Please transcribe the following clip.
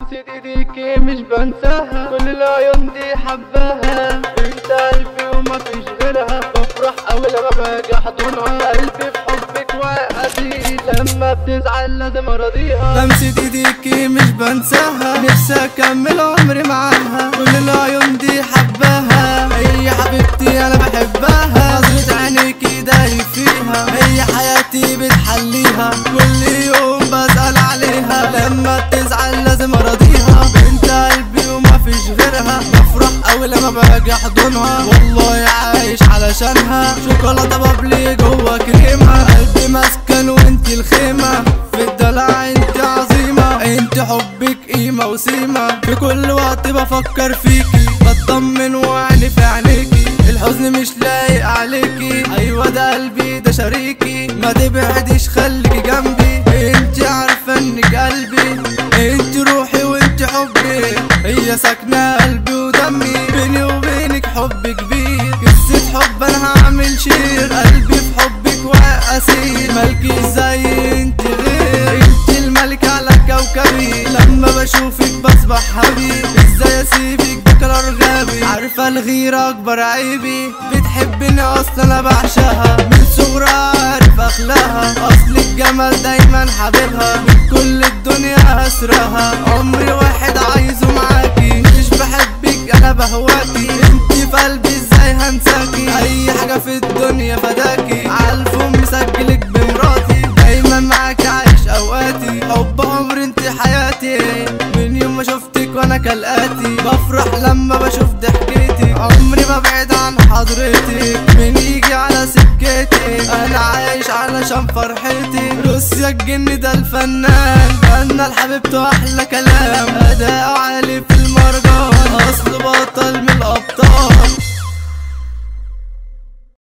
ايديكي مش بنساها كل العيون دي حباها انت قلبي وما فيش غيرها بفرح اول ما باجي احضنها قلبي في حبك وقتي لما بتزعل لازم اراضيها لمسة ايديكي مش بنساها نفسي اكمل عمري معاها كل العيون دي حباها هي حبيبتي انا بحبها نظرة عينيكي دايب فيها هي حياتي بتحليها كل يوم بسأل عليها لما بتزعل لازم اراضيها بنت قلبي وما فيش غيرها بفرح اول لما باجي احضنها والله عايش علشانها شوكولاتة بابلي جوا كريمة قلبي مسكن وانتي الخيمة في الدلع انت عظيمة انت حبك قيمة وسيمة في كل وقت بفكر فيكي بطمن وعيني في عينيكي الحزن مش لايق عليكي ايوه ده قلبي ده شريكي ما تبعديش خليكي جنبي انت عارفة انك قلبي انت روحي وانت حبي هي ساكنة قلبي ودمي بيني وبينك حب كبير قصة حب انا هعمل شير قلبي في حبك واسير مالكي زي انت غير انت الملك على كوكبي لما بشوفك بصبح حبيب ازاي اسيبك ده قرار غبي عارفة الغيرة اكبر عيبي بتحبني اصلا انا بعشقها من صغرها عارف اخلاقها اصل الجمال دايما حبيبها من كل الدنيا اسرها عمري واحد عايزه معاكي مش بحبك انا بهواكي انت في قلبي ازاي هنساكي اي حاجة في الدنيا فداكي عالفم مسجلك بمراتي دايما معاك عايش اوقاتي حب عمري انت حياتي من يوم ما شفتك وانا كالاتي بفرح لما بشوف ضحكتي عمري ما بعيد عن حضرتك من يجي على سكتي انا عايش علشان فرحتي روسيا الجن ده الفنان فن لحبيبته احلى كلام